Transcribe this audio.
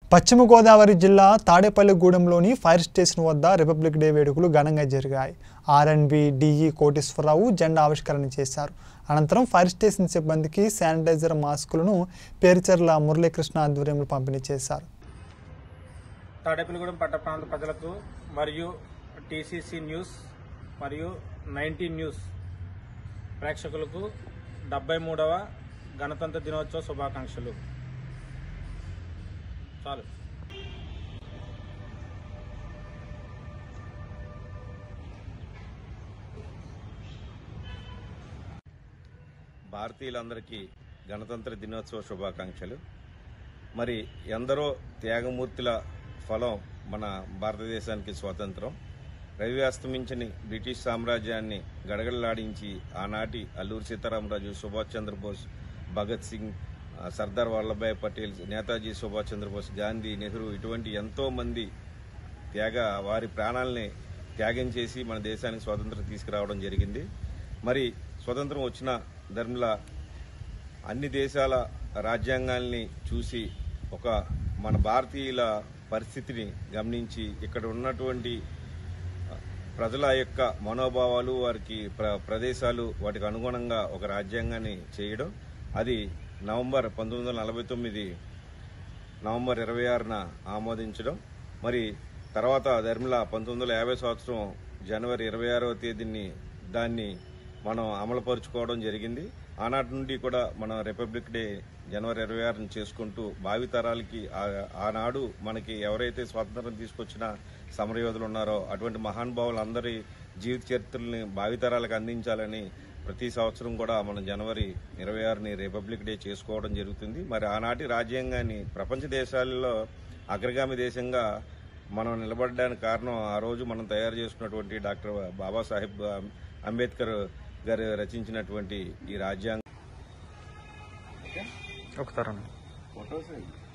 పశ్చిమ గోదావరి జిల్లా తాడేపల్లిగూడెంలోని ఫైర్ స్టేషన్ వద్ద రిపబ్లిక్ డే వేడుకలు ఘనంగా జరిగాయి ఆర్ఎన్బి డిఈ కోటేశ్వరరావు జెండా ఆవిష్కరణ చేశారు అనంతరం ఫైర్ స్టేషన్ సిబ్బందికి శానిటైజర్ మాస్కులను పేరుచర్ల మురళీకృష్ణ ఆధ్వర్యంలో పంపిణీ చేశారు తాడేపల్లిగూడెం పట్ట ప్రాంత ప్రజలకు మరియు టీసీసీ న్యూస్ మరియు నైన్టీ న్యూస్ ప్రేక్షకులకు డెబ్బై మూడవ గణతంత్ర దినోత్సవ శుభాకాంక్షలు చాలు భారతీయులందరికీ గణతంత్ర దినోత్సవ శుభాకాంక్షలు మరి ఎందరో త్యాగమూర్తుల ఫలం మన భారతదేశానికి స్వాతంత్రం రవి అస్తమించని బ్రిటిష్ సామ్రాజ్యాన్ని గడగడలాడించి ఆనాటి అల్లూరి సీతారామరాజు సుభాష్ చంద్రబోస్ భగత్ సింగ్ ఆ, సర్దార్ వల్లభాయ్ పటేల్ నేతాజీ సుభాష్ చంద్రబోస్ గాంధీ నెహ్రూ ఇటువంటి ఎంతో మంది త్యాగ వారి ప్రాణాలని త్యాగం చేసి మన దేశానికి స్వాతంత్రం తీసుకురావడం జరిగింది మరి స్వతంత్రం వచ్చిన ధర్మల అన్ని దేశాల రాజ్యాంగాల్ని చూసి ఒక మన భారతీయుల పరిస్థితిని గమనించి ఇక్కడ ఉన్నటువంటి ప్రజల యొక్క మనోభావాలు వారికి ప్ర ప్రదేశాలు వాటికి అనుగుణంగా ఒక రాజ్యాంగాన్ని చేయడం అది నవంబర్ పంతొమ్మిది వందల నలభై తొమ్మిది నవంబర్ ఇరవై ఆరున ఆమోదించడం మరి తర్వాత ధర్మిల పంతొమ్మిది వందల యాభై సంవత్సరం జనవరి ఇరవై ఆరవ తేదీని దాన్ని మనం అమలుపరుచుకోవడం జరిగింది ఆనాటి నుండి కూడా మనం రిపబ్లిక్ డే జనవరి ఇరవై ఆరుని చేసుకుంటూ భావితరాలకి ఆ- ఆనాడు మనకి ఎవరైతే స్వాతంత్రం తీసుకొచ్చిన సమరయోధులు ఉన్నారో అటువంటి మహానుభావులందరి జీవిత చరిత్రల్ని భావితరాలకు అందించాలని ప్రతి సంవత్సరం కూడా మనం జనవరి ఇరవై ఆరుని రిపబ్లిక్ డే చేసుకోవడం జరుగుతుంది మరి ఆనాటి రాజ్యాంగాన్ని ప్రపంచ దేశాలలో అగ్రగామి దేశంగా మనం నిలబడడానికి కారణం ఆ రోజు మనం తయారు చేసుకున్నటువంటి డాక్టర్ బాబాసాహెబ్ అంబేద్కర్ గారు రచించినటువంటి ఈ రాజ్యాంగం ఒకసారి ఫోటోస్